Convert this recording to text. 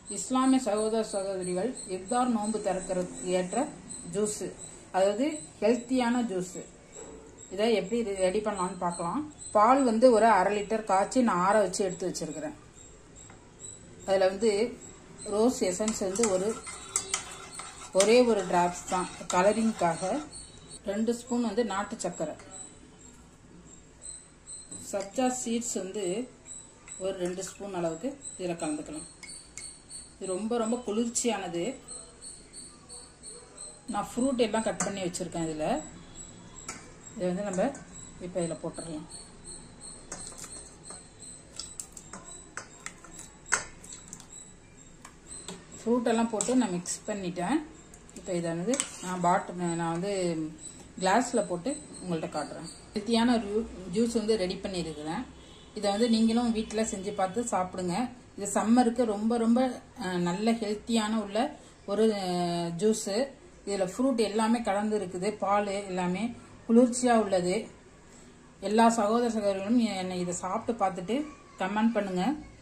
இஸ்லாமிய சகோதர சகோதரிகள் இப்தார் நோன்பு திறக்கிறதுக்கு ஏற்ற ஜூஸு அதாவது ஹெல்த்தியான ஜூஸு இதை எப்படி ரெடி பண்ணலாம்னு பார்க்கலாம் பால் வந்து ஒரு அரை லிட்டர் காய்ச்சி நான் ஆற வச்சு எடுத்து வச்சிருக்கிறேன் அதில் வந்து ரோஸ் எசன்ஸ் வந்து ஒரு ஒரே ஒரு டிராப்ஸ் தான் கலரிங்க்காக ரெண்டு ஸ்பூன் வந்து நாட்டு சர்க்கரை சப்ஜா சீட்ஸ் வந்து ஒரு ரெண்டு ஸ்பூன் அளவுக்கு இதில் கலந்துக்கலாம் இது ரொம்ப ரொம்ப குளிர்ச்சியானது நான் ஃப்ரூட் எல்லாம் கட் பண்ணி வச்சுருக்கேன் இதில் இதை வந்து நம்ம இப்போ இதில் போட்டுடலாம் ஃப்ரூட் எல்லாம் போட்டு நான் மிக்ஸ் பண்ணிட்டேன் இப்போ இதை வந்து நான் பாட்டில் நான் வந்து கிளாஸில் போட்டு உங்கள்கிட்ட காட்டுறேன் ஹெல்த்தியான ஜூஸ் வந்து ரெடி பண்ணியிருக்கிறேன் இதை வந்து நீங்களும் வீட்டில் செஞ்சு பார்த்து சாப்பிடுங்க இது சம்மருக்கு ரொம்ப ரொம்ப அஹ், நல்ல ஹெல்த்தியான உள்ள ஒரு ஜூஸு இதில் ஃப்ரூட் எல்லாமே கலந்து இருக்குது பால் எல்லாமே குளிர்ச்சியாக உள்ளது எல்லா சகோதர சகோதரிகளும் என்னை இதை சாப்பிட்டு பார்த்துட்டு கமெண்ட் பண்ணுங்கள்